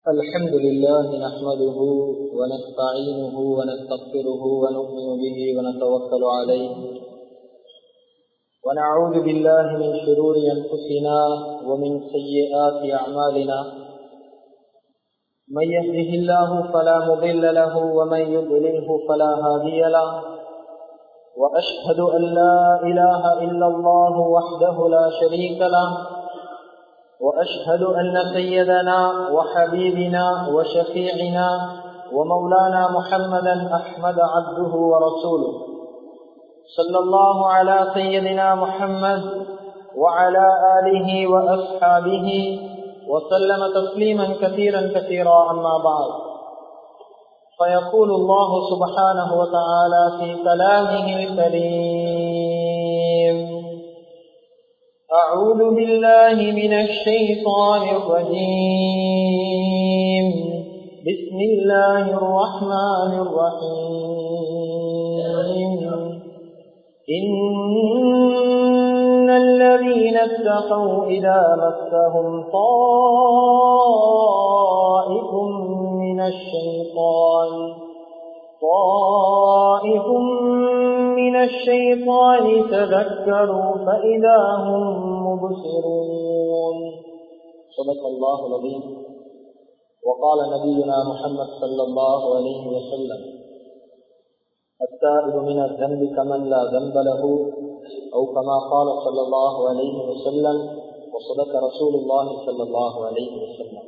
الحمد لله نحمده ونستعينه ونستغفره ونؤمن به ونتوكل عليه ونعوذ بالله من شرور أنفسنا ومن سيئات أعمالنا من يهده الله فلا مضل له ومن يضلله فلا هادي له وأشهد أن لا إله إلا الله وحده لا شريك له وأشهد أن سيدنا وحبيبنا وشفيعنا ومولانا محمدا أحمد عبده ورسوله صلى الله على سيدنا محمد وعلى آله وأصحابه وسلم تسليما كثيرا كثيرا أما بعد فيقول الله سبحانه وتعالى في كلامه الكريم أعوذ بالله من الشيطان الرجيم بسم الله الرحمن الرحيم إن الذين اتقوا إذا مسهم طائف من الشيطان طائف من الشيطان تذكروا فإذا هم مبصرون صدق الله العظيم وقال نبينا محمد صلى الله عليه وسلم التائب من الذنب كمن لا ذنب له أو كما قال صلى الله عليه وسلم وصدق رسول الله صلى الله عليه وسلم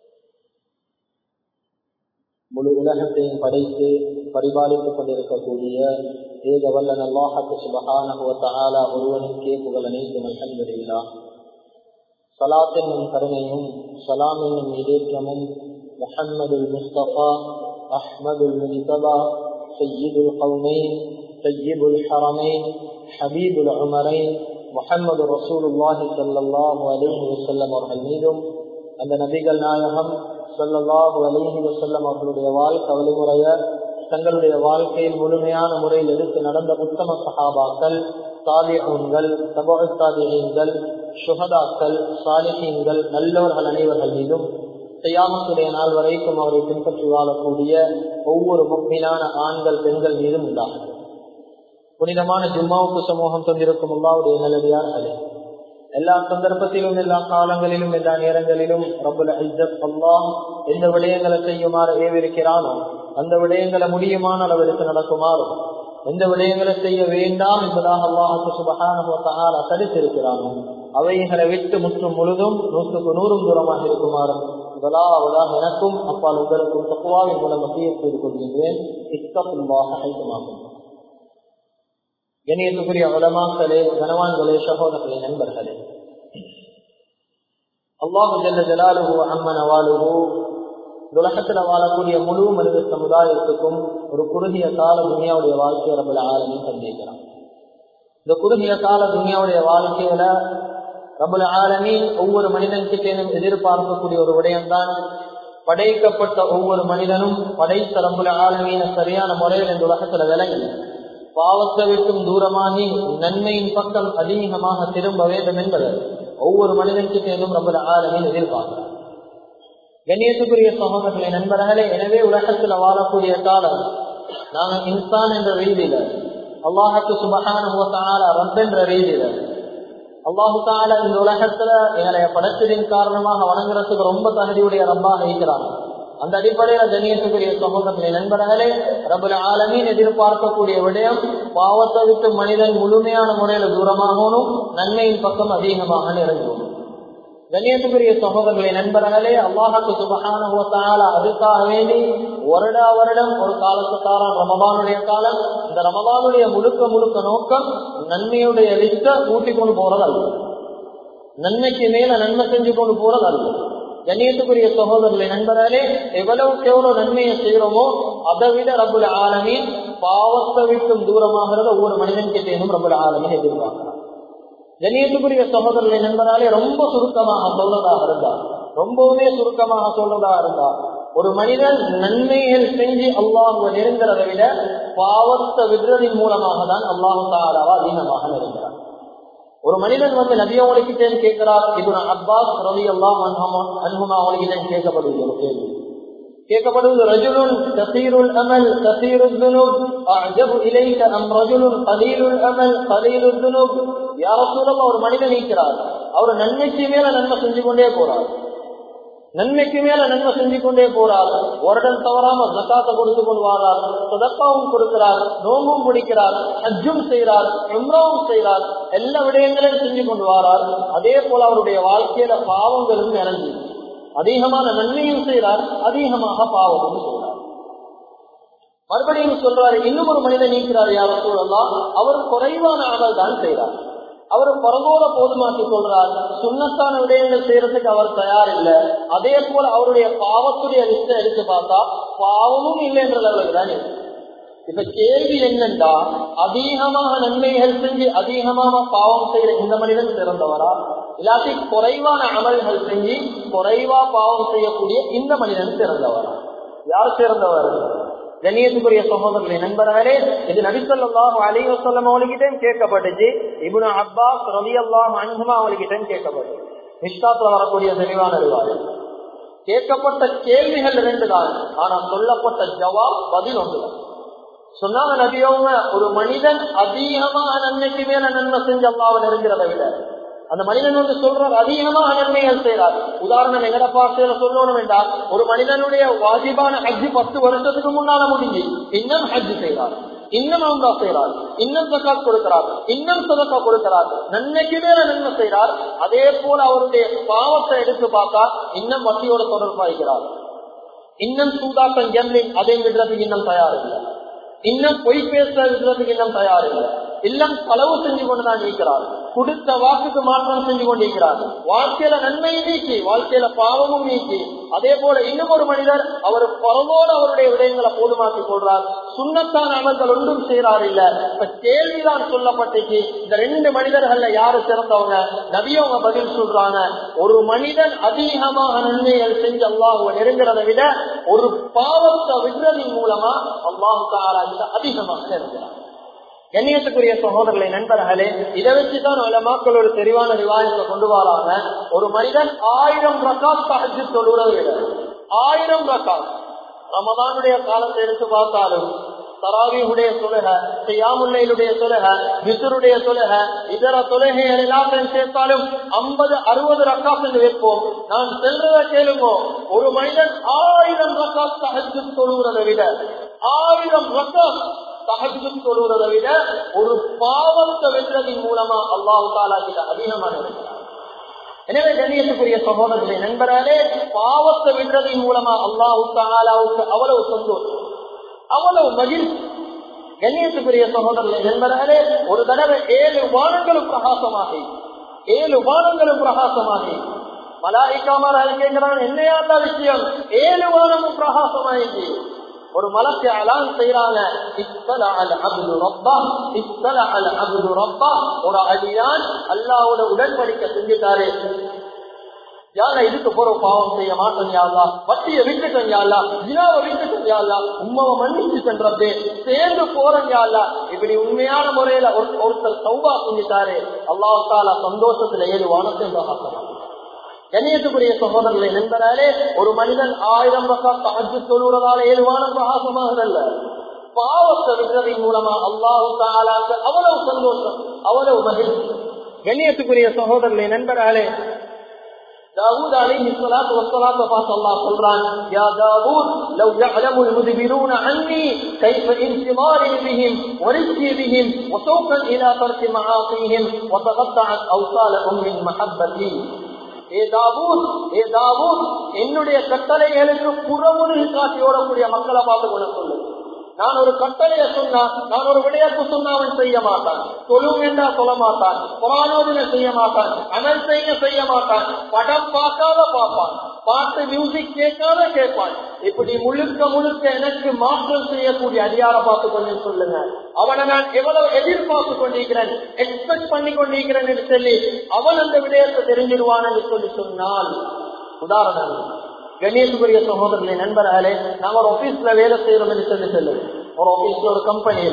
முழு உலகத்தையும் படைத்து பரிபாலித்துக் கொண்டிருக்கக்கூடிய ஏக வல்லன் அல்லாஹத்து சுபகான ஒருவனுக்கே புகழ் அனைத்து அல்ஹம்துலில்லா சலாத் என்னும் கருணையும் சலாம் என்னும் இதேற்றமும் முஹம்மதுல் முஸ்தபா அஹ்மதுல் முனிதபா சையீதுல் கவுமைன் சையீபுல் ஹரமைன் ஹபீபுல் உமரைன் முஹம்மது ரசூலுல்லாஹி ஸல்லல்லாஹு அலைஹி வஸல்லம் அவர்கள் மீதும் அந்த நபிகள் நாயகம் சொல்லல்லாஹு அலிஹி வசல்லம் அவர்களுடைய வாழ்க்கை வழிமுறைய தங்களுடைய வாழ்க்கையில் முழுமையான முறையில் எடுத்து நடந்த உத்தம சஹாபாக்கள் தாலிஹூன்கள் தபாத்தாதிகள் சுகதாக்கள் சாலிஹீன்கள் நல்லவர்கள் அனைவர்கள் மீதும் செய்யாமத்துடைய நாள் வரைக்கும் அவரை பின்பற்றி வாழக்கூடிய ஒவ்வொரு முக்மீனான ஆண்கள் பெண்கள் மீதும் உண்டாகும் புனிதமான ஜும்மாவுக்கு சமூகம் தந்திருக்கும் அல்லாவுடைய நல்லடியார்களே எல்லா சந்தர்ப்பத்திலும் எல்லா காலங்களிலும் எல்லா நேரங்களிலும் ரபுல் ஐஜத் அல்லாஹ் எந்த விடயங்களை செய்யுமாறு ஏவிருக்கிறானோ அந்த விடயங்களை முடியுமான அளவிற்கு நடக்குமாறும் எந்த விடயங்களை செய்ய வேண்டாம் என்பதாக அல்லாஹுக்கு சுபகான தடுத்திருக்கிறானோ அவைகளை விட்டு முற்றும் முழுதும் நூற்றுக்கு நூறும் தூரமாக இருக்குமாறும் முதலாவதாக எனக்கும் அப்பால் உங்களுக்கும் தக்குவாவின் மூலம் மத்திய செய்து கொள்கின்றேன் இத்தப்புமாக ஐக்கமாகும் கணியத்துக்குரிய உலமாக்களே கனவான்களே சகோதரர்களே நண்பர்களே அல்லாஹு ஜல்ல ஜலாலுகு அம்மன் அவாலுகு உலகத்துல வாழக்கூடிய முழு மனித சமுதாயத்துக்கும் ஒரு குறுகிய கால துணியாவுடைய வாழ்க்கையை ரபுல ஆலமி சந்திக்கிறான் இந்த குறுகிய கால துணியாவுடைய வாழ்க்கையில ரபுல ஆலமி ஒவ்வொரு மனிதன் கிட்டேனும் எதிர்பார்க்கக்கூடிய ஒரு விடயம்தான் படைக்கப்பட்ட ஒவ்வொரு மனிதனும் படைத்த ரபுல ஆலமீன சரியான முறையில் இந்த உலகத்துல விளங்கி பாவத்தை விட்டும் தூரமாகி நன்மையின் பக்கம் அதிகமாக திரும்ப வேண்டும் என்பது ஒவ்வொரு மனிதனுக்கும் ரொம்ப ஆளுமையில் எதிர்பார்க்கிறார் கண்ணியத்துக்குரிய சகோதரர்களை நண்பர்களே எனவே உலகத்துல வாழக்கூடிய காலம் நாங்க இன்சான் என்ற ரீதியில அல்லாஹுக்கு சுபகான ரப் என்ற ரீதியில அல்லாஹு தால இந்த உலகத்துல எங்களை படைச்சதின் காரணமாக வணங்குறதுக்கு ரொம்ப தகுதியுடைய ரப்பாக இருக்கிறாங்க அந்த அடிப்படையில கண்ணியத்துக்குரிய சகோதரர்களை நண்பர்களே ரபுல் ஆலமீன் எதிர்பார்க்கக்கூடிய விடயம் பாவத்தை விட்டு மனிதன் முழுமையான முறையில தூரமாகணும் நன்மையின் பக்கம் அதிகமாக நிறைஞ்சும் கண்ணியத்துக்குரிய சகோதரர்களை நண்பர்களே அல்லாஹாக்கு சுபகான அதுக்காக வேண்டி வருடா வருடம் ஒரு காலத்துக்காரன் ரமபானுடைய காலம் இந்த ரமபானுடைய முழுக்க முழுக்க நோக்கம் நன்மையுடைய லிஸ்ட கூட்டிக் கொண்டு போறது அல்ல நன்மைக்கு மேல நன்மை செஞ்சு கொண்டு போறது அல்ல கண்ணியத்துக்குரிய சகோதரர்களை நண்பர்களே எவ்வளவுக்கு எவ்வளவு நன்மையை செய்யறோமோ அதை விட ரபுல் ஆலமின் பாவத்தை விட்டும் தூரமாகிறத ஒவ்வொரு மனிதன் கிட்டேனும் ரபுல் ஆலமின் எதிர்பார்க்கிறார் கண்ணியத்துக்குரிய சகோதரர்களை நண்பராலே ரொம்ப சுருக்கமாக சொல்றதாக இருந்தா ரொம்பவுமே சுருக்கமாக சொல்றதா இருந்தா ஒரு மனிதன் நன்மைகள் செஞ்சு அல்லாஹுவ நெருங்கிறதை விட பாவத்தை விடுறதின் மூலமாக தான் அல்லாஹு தாராவா அதிகமாக நெருங்கிறார் ஒரு மனிதன் வந்து நபியவங்களுக்கிட்டே கேட்கிறார் இது அப்பாஸ் ரவி எல்லாம் அனுகுமா அவங்ககிட்ட கேட்கப்படுவது ஒரு கேள்வி கேட்கப்படுவது ரஜுலுன் கசீருல் அமல் கசீருல் துனுப் அஜபு இலைக அம் ரஜுலுன் கலீலுல் அமல் கலீலுல் துனுப் யார சூழல் ஒரு மனிதன் நீக்கிறார் அவர் நன்மைக்கு மேல நன்மை செஞ்சு கொண்டே போறார் நன்மைக்கு மேல நன்மை செஞ்சு கொண்டே போறார் வருடம் தவறாம ஜக்காத்தை கொடுத்து கொண்டு வாரார் சுதப்பாவும் கொடுக்கிறார் நோம்பும் பிடிக்கிறார் ஹஜ்ஜும் செய்கிறார் எம்ராவும் செய்கிறார் எல்லா விடயங்களையும் செஞ்சு கொண்டு வாரார் அதே போல அவருடைய வாழ்க்கையில பாவங்களும் நிறைஞ்சு அதிகமான நன்மையும் செய்கிறார் அதிகமாக பாவமும் செய்கிறார் மறுபடியும் சொல்றாரு இன்னும் ஒரு மனிதன் நீக்கிறார் யார சூழலாம் அவர் குறைவான அமல் தான் செய்கிறார் அவர் பரவோட போதுமாக்கி கொள்றார் சுண்ணத்தான விடயங்கள் செய்யறதுக்கு அவர் தயார் இல்லை அதே போல அவருடைய பாவத்துடைய லிஸ்ட எடுத்து பார்த்தா பாவமும் இல்லை என்ற லெவலுக்கு தான் இருக்கு இப்ப கேள்வி என்னண்டா அதிகமாக நன்மைகள் செஞ்சு அதிகமாக பாவம் செய்யற இந்த மனிதன் சிறந்தவரா இல்லாட்டி குறைவான அமல்கள் செஞ்சு குறைவா பாவம் செய்யக்கூடிய இந்த மனிதன் சிறந்தவரா யார் சிறந்தவர் கண்ணியத்துக்குரிய சகோதரர்களை நண்பர்களே இது நபிசல்லாஹ் அலிவசல்லம் அவளுக்கிட்டே கேட்கப்பட்டுச்சு இபுன அப்பாஸ் ரவி அல்லாம் அனுகுமா அவளுக்கிட்டே கேட்கப்பட்டு நிஷ்காத்துல வரக்கூடிய தெளிவான அறிவாரு கேட்கப்பட்ட கேள்விகள் ரெண்டு தான் ஆனா சொல்லப்பட்ட ஜவாப் பதில் ஒன்றுதான் சொன்னாங்க நபியவங்க ஒரு மனிதன் அதிகமாக நன்மைக்கு மேல நன்மை செஞ்சு அல்லாவை நெருங்கிறத விட அந்த மனிதன் வந்து சொல்றார் அதிகமாக நன்மைகள் செய்யறார் உதாரணம் எங்கட பாசையில சொல்லணும் என்றால் ஒரு மனிதனுடைய வாஜிபான ஹஜ்ஜு பத்து வருஷத்துக்கு முன்னால முடிஞ்சு இன்னும் ஹஜ் செய்கிறார் இன்னும் அம்ரா செய்கிறார் இன்னும் சக்காத் கொடுக்கிறார் இன்னும் சதக்கா கொடுக்கிறார் நன்மைக்கு மேல நன்மை செய்கிறார் அதே போல அவருடைய பாவத்தை எடுத்து பார்த்தா இன்னும் வட்டியோட தொடர்பாகிறார் இன்னும் சூதாட்டம் ஜம்மின் அதை விடுறதுக்கு இன்னும் தயார் இல்லை இன்னும் பொய் பேச விடுறதுக்கு இன்னும் தயார் இல்லை இல்லம் களவு செஞ்சு கொண்டுதான் இருக்கிறார் கொடுத்த வாக்குக்கு மாற்றம் செஞ்சு கொண்டிருக்கிறார் வாழ்க்கையில நன்மையை நீக்கி வாழ்க்கையில பாவமும் நீக்கி அதே போல இன்னும் ஒரு மனிதர் அவர் பரவோடு அவருடைய விடயங்களை போதுமாக்கி கொள்றார் சுண்ணத்தான அமல்கள் ஒன்றும் செய்யறார் இல்ல இப்ப கேள்விதான் சொல்லப்பட்டுச்சு இந்த ரெண்டு மனிதர்கள்ல யாரு சிறந்தவங்க நபியவங்க பதில் சொல்றாங்க ஒரு மனிதன் அதிகமாக நன்மைகள் செஞ்சு அல்லாஹுவ நெருங்கிறத விட ஒரு பாவத்தை விடுறதின் மூலமா அல்லாஹுக்கு அதிகமாக நெருங்கிறார் கண்ணியத்துக்குரிய சகோதரர்களை நண்பர்களே இதை வச்சுதான் மக்கள் ஒரு தெளிவான ரிவாயத்தை கொண்டு வராங்க ஒரு மனிதன் ஆயிரம் ரக்காத் தகஜு தொழுறதை விட ஆயிரம் ரக்காத் ரமதானுடைய காலத்தை எடுத்து பார்த்தாலும் தராவியுடைய தொழுக செய்யாமுல்லையிலுடைய தொழுக விசுருடைய தொழுக இதர தொழுகைகள் எல்லாத்தையும் சேர்த்தாலும் ஐம்பது அறுபது ரக்காஸ் என்று வைப்போம் நான் செல்றத கேளுங்கோ ஒரு மனிதன் ஆயிரம் ரக்காஸ் தகஜு தொழுகிறதை விட ஆயிரம் ரக்காஸ் தகஜும் தொழுவதை விட ஒரு பாவத்தை வென்றதின் மூலமா அல்லாஹு தாலா கிட்ட அதிகமாக இருக்கிறார் எனவே கண்ணியத்துக்குரிய சகோதரர்களை நண்பராலே பாவத்தை வென்றதின் மூலமா அல்லாஹு தாலாவுக்கு அவ்வளவு சந்தோஷம் அவ்வளவு மகிழ்ச்சி கண்ணியத்துக்குரிய சகோதரர்களை நண்பராலே ஒரு தடவை ஏழு வானங்களும் பிரகாசமாக ஏழு வானங்களும் பிரகாசமாக மலாய்க்காமரால் கேட்கிறான் என்னையாண்டா விஷயம் ஏழு வானமும் பிரகாசமாயிடுச்சு ஒரு மலத்தை அலான் செய்யறாங்க ஒரு அடியான் அல்லாவோட உடன்படிக்கை செஞ்சுட்டாரு யாரா இதுக்கு போற பாவம் செய்ய மாட்டோம் யாரா வட்டிய விட்டுட்டோம் யாரா ஜினாவை விட்டுட்டோம் யாரா உண்மாவை மன்னிச்சு சென்றதே சேர்ந்து போறோம் யாரா இப்படி உண்மையான முறையில ஒருத்தர் சௌபா செஞ்சுட்டாரு அல்லாஹ் தாலா சந்தோஷத்துல ஏழு வானத்தை பிரகாசமாக கண்ணியத்துக்குரிய சகோதரர்களை நண்பராலே ஒரு மனிதன் ஆயிரம் ரகம் தகஜு தொழுவதால ஏழுவான பிரகாசமாகதல்ல பாவத்தை விடுறதின் மூலமா அல்லாஹு தாலாக்கு அவ்வளவு சந்தோஷம் அவ்வளவு மகிழ்ச்சி கண்ணியத்துக்குரிய சகோதரர்களை நண்பராலே داود عليه الصلاة والسلام فاس الله قرآن يا داود لو يعلم المدبرون عني كيف انتظاري بهم ورزقي بهم وسوقا إلى ترك معاصيهم وتقطعت أوصالهم من محبتي ஏ தாவூத் ஏ தாவூத் என்னுடைய கட்டளைகளுக்கு புறமுருகி காட்டி ஓடக்கூடிய மக்களை பார்த்து கொள்ள சொல்லு நான் ஒரு கட்டளைய சொன்னா நான் ஒரு விடயத்தை சொன்னா அவன் செய்ய மாட்டான் தொழும் என்றா சொல்ல மாட்டான் புறானோதனை செய்ய மாட்டான் அனல் செய்ய செய்ய மாட்டான் படம் பார்க்காத பார்ப்பான் பாட்டு மியூசிக் கேட்காத கேட்பான் இப்படி முழுக்க முழுக்க எனக்கு மாற்றம் செய்யக்கூடிய அதிகார பார்த்து கொஞ்சம் சொல்லுங்க அவனை நான் எவ்வளவு எதிர்பார்த்து கொண்டிருக்கிறேன் எக்ஸ்பெக்ட் பண்ணி கொண்டிருக்கிறேன் என்று சொல்லி அவன் அந்த விடயத்தை தெரிஞ்சிருவான் என்று சொல்லி சொன்னால் உதாரணம் கணேசுக்குரிய சகோதரர்களை நண்பர்களே நாங்க ஒரு ஆபீஸ்ல வேலை செய்யறோம் என்று சொல்லி சொல்லு ஒரு ஆபீஸ்ல ஒரு கம்பெனியில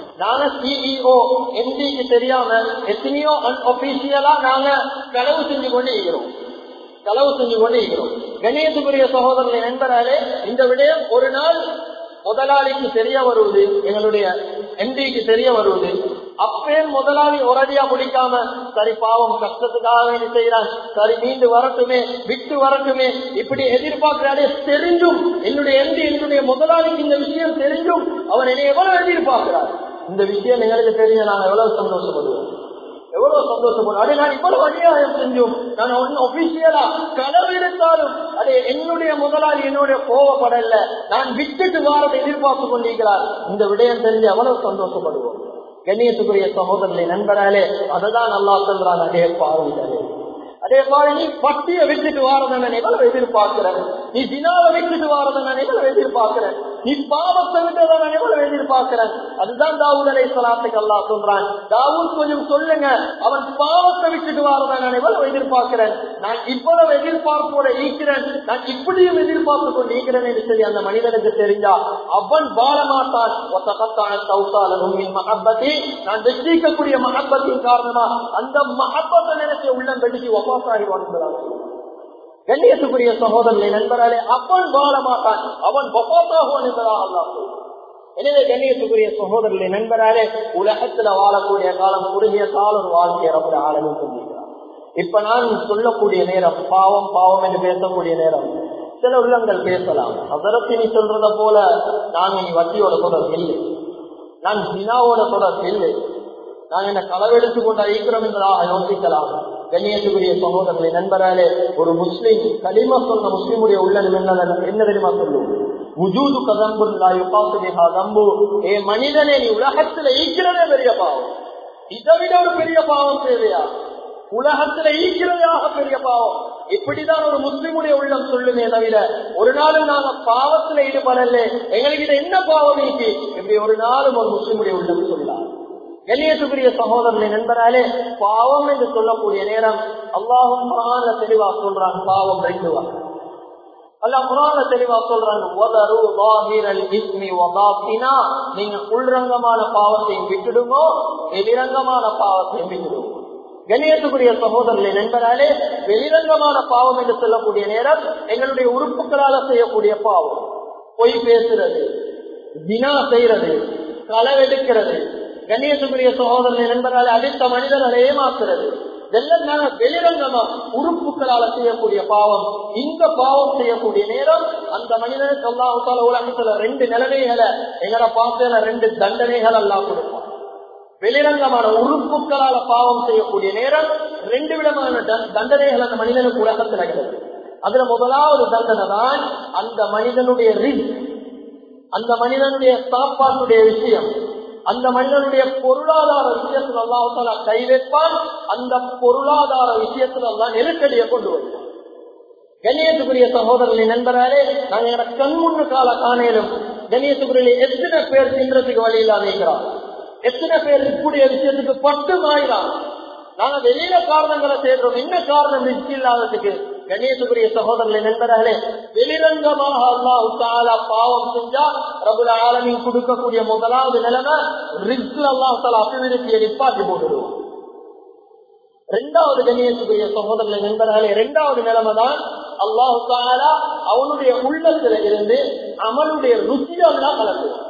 நாங்க சிஇஓ எம்டிக்கு தெரியாம எத்தனையோ அன்ஒபிஷியலா நாங்க களவு செஞ்சு கொண்டு இருக்கிறோம் களவு செஞ்சு கொண்டு இருக்கிறோம் கணேசபுரிய சகோதரர்களை நண்பராலே இந்த விடயம் ஒரு நாள் முதலாளிக்கு தெரிய வருவது எங்களுடைய எம்டிக்கு தெரிய வருவது அப்பே முதலாளி ஒரடியா முடிக்காம சரி பாவம் கஷ்டத்துக்காக வேண்டி செய்யறான் சரி மீண்டு வரட்டுமே விட்டு வரட்டுமே இப்படி எதிர்பார்க்கிறாரே தெரிஞ்சும் என்னுடைய எம்டி என்னுடைய முதலாளிக்கு இந்த விஷயம் தெரிஞ்சும் அவர் என்னை எவ்வளவு எதிர்பார்க்கிறார் இந்த விஷயம் எங்களுக்கு தெரிய நான் எவ்வளவு சந்தோஷப்படுவேன் எவ்வளவு சந்தோஷப்படும் அடே நான் இவ்வளவு அநியாயம் செஞ்சும் நான் ஒன்னும் ஒபிஷியலா கனவு எடுத்தாலும் அதே என்னுடைய முதலாளி என்னுடைய கோவப்படல நான் விட்டுட்டு வாரதை எதிர்பார்த்து கொண்டிருக்கிறார் இந்த விடயம் தெரிஞ்சு எவ்வளவு சந்தோஷப்படுவோம் கண்ணியத்துக்குரிய சகோதரர்களை நண்பராலே அததான் நல்லா சொல்றாங்க அதே பாருங்கள் அதே மாதிரி நீ பட்டிய விட்டுட்டு வாரத நான் எவ்வளவு எதிர்பார்க்கிறேன் நீ தினாவை விட்டுட்டு வாரத நான் எவ்வளவு எதிர்பார்க்கிறேன் நீ பாவத்தை விட்டதை நான் எவ்வளவு எதிர்பார்க்கிறேன் அதுதான் தாவூத் அலை சலாத்துக்கு அல்லா சொல்றான் தாவூத் கொஞ்சம் சொல்லுங்க அவன் பாவத்தை விட்டுட்டு வாரத நான் எவ்வளவு எதிர்பார்க்கிறேன் நான் இவ்வளவு எதிர்பார்ப்போட ஈக்கிறேன் நான் இப்படியும் எதிர்பார்த்து கொண்டு ஈக்கிறேன் என்று சொல்லி அந்த மனிதனுக்கு தெரிஞ்சா அவன் வாழ மாட்டான் ஒத்தகத்தான சௌசாலும் மகப்பத்தி நான் வெற்றிக்கக்கூடிய மகப்பத்தின் காரணமா அந்த மகப்பத்தை நினைச்ச உள்ளம் வெடிச்சு ஒப்பாசாகி வாழ்கிறான் கண்ணியத்துக்குரிய சகோதரனை நண்பராலே அவன் வாழ மாட்டான் அவன் ஒப்பாசாகுவான் என்பதாக அல்லா எனவே கண்ணியத்துக்குரிய சகோதரர்களை நண்பராலே உலகத்துல வாழக்கூடிய காலம் குறுகிய கால ஒரு வாழ்க்கையை ரொம்ப ஆளுமை சொல்லியிருக்கிறார் இப்ப நான் சொல்லக்கூடிய நேரம் பாவம் பாவம் என்று பேசக்கூடிய நேரம் சில உள்ளங்கள் பேசலாம் அதற்கு நீ சொல்றத போல நான் இனி வட்டியோட தொடர்பு இல்லை நான் தினாவோட தொடர்பு இல்லை நான் என்ன களவெடுத்து கொண்டு அழிக்கிறோம் என்பதாக யோசிக்கலாம் கண்ணியத்துக்குரிய சகோதரர்களை நண்பராலே ஒரு முஸ்லீம் களிமா சொன்ன முஸ்லீமுடைய உள்ளம் என்ன என்ன தெரியுமா சொல்லும் உஜூது கதம்பு ஏ மனிதனே நீ உலகத்துல ஈக்கிறதே பெரிய பாவம் இதை விட ஒரு பெரிய பாவம் தேவையா உலகத்துல ஈக்கிறதாக பெரிய பாவம் இப்படிதான் ஒரு முஸ்லிமுடைய உள்ளம் சொல்லுமே தவிர ஒரு நாளும் நாங்க பாவத்துல ஈடுபடல எங்களுக்கு என்ன பாவம் ஈட்டி இப்படி ஒரு நாளும் ஒரு முஸ்லிமுடைய உள்ளம் சொல்லலாம் கண்ணியத்துக்குரிய சகோதரனை நண்பராலே பாவம் என்று சொல்லக்கூடிய நேரம் அல்லாஹும் தெளிவா சொல்றான் பாவம் ரெண்டு அல்ல குரான தெளிவா சொல்றாங்க நீங்க உள்ரங்கமான பாவத்தையும் விட்டுடுமோ வெளிரங்கமான பாவத்தையும் விட்டுடுவோம் கணியத்துக்குரிய சகோதரர்களை நண்பராலே வெளிரங்கமான பாவம் என்று சொல்லக்கூடிய நேரம் எங்களுடைய உறுப்புகளால செய்யக்கூடிய பாவம் பொய் பேசுறது தினா செய்யறது களவெடுக்கிறது கண்ணியத்துக்குரிய சகோதரனை நண்பராலே அடித்த மனிதர்களை ஏமாத்துறது இதெல்லாம் நாங்க வெளிரங்கமா உறுப்புகளால செய்யக்கூடிய பாவம் இந்த பாவம் செய்யக்கூடிய நேரம் அந்த மனிதனுக்கு அல்லாஹால உலகத்துல ரெண்டு நிலைமைகளை எங்கட பார்த்துல ரெண்டு தண்டனைகள் எல்லாம் கொடுப்பான் வெளிரங்கமான உறுப்புகளால பாவம் செய்யக்கூடிய நேரம் ரெண்டு விதமான தண்டனைகள் அந்த மனிதனுக்கு உலகத்தில் கிடையாது அதுல முதலாவது தண்டனை தான் அந்த மனிதனுடைய ரிஸ்க் அந்த மனிதனுடைய சாப்பாட்டுடைய விஷயம் அந்த மனிதனுடைய பொருளாதார விஷயத்தில் அல்லாஹால கை வைப்பான் அந்த பொருளாதார விஷயத்தில் எல்லாம் நெருக்கடியை கொண்டு வருவான் கண்ணியத்துக்குரிய சகோதரர்களை நண்பராலே நாங்க கண் முன்னு கால காணேலும் கண்ணியத்துக்குரிய எத்தனை பேர் தின்றதுக்கு வழி இல்லாம இருக்கிறோம் எத்தனை பேர் இருக்கக்கூடிய விஷயத்துக்கு பட்டு மாயிறான் நாங்க வெளியில காரணங்களை தேடுறோம் என்ன காரணம் ரிஸ்க் இல்லாததுக்கு கணேசுக்குரிய சகோதரர்களை நண்பர்களே வெளிரங்கமாக அல்லாஹ் தாலா பாவம் செஞ்சா ரபுல ஆலமின் கொடுக்கக்கூடிய முதலாவது நிலைமை ரிஸ்க் அல்லாஹ் தாலா அபிவிருத்தியை நிப்பாட்டி போட்டுடுவோம் ரெண்டாவது கண்ணியத்துக்குரிய சகோதரர்களை நண்பர்களே ரெண்டாவது நிலைமை தான் அல்லாஹு தாலா அவனுடைய உள்ளத்துல இருந்து அமலுடைய ருசியெல்லாம் கலக்குவான்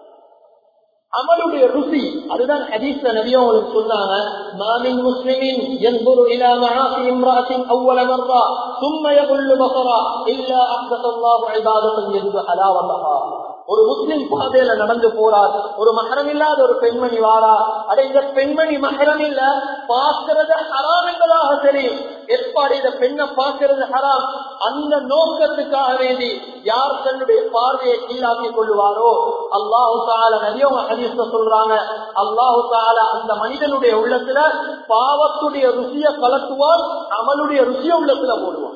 அமலுடைய ருசி அதுதான் ஹதீஸ்ல நபியும் உங்களுக்கு சொன்னாங்க மாமின் முஸ்லிமின் ينظر الى معاصي امراه اول مره ثم يغل بصرا الا احدث الله عباده يجد حلاوتها ஒரு முஸ்லிம் பாதையில நடந்து போறார் ஒரு மகரம் இல்லாத ஒரு பெண்மணி வாரா அட இந்த பெண்மணி மகரம் இல்ல பார்க்கிறது ஹராம் என்பதாக தெரியும் எப்பாடி இந்த பெண்ணை பார்க்கிறது ஹராம் அந்த நோக்கத்துக்காக வேண்டி யார் தன்னுடைய பார்வையை கீழாக்கி கொள்ளுவாரோ அல்லாஹு தால நதியவங்க ஹதீஸ்ல சொல்றாங்க அல்லாஹு தால அந்த மனிதனுடைய உள்ளத்துல பாவத்துடைய ருசிய கலக்குவான் அமலுடைய ருசிய உள்ளத்துல போடுவான்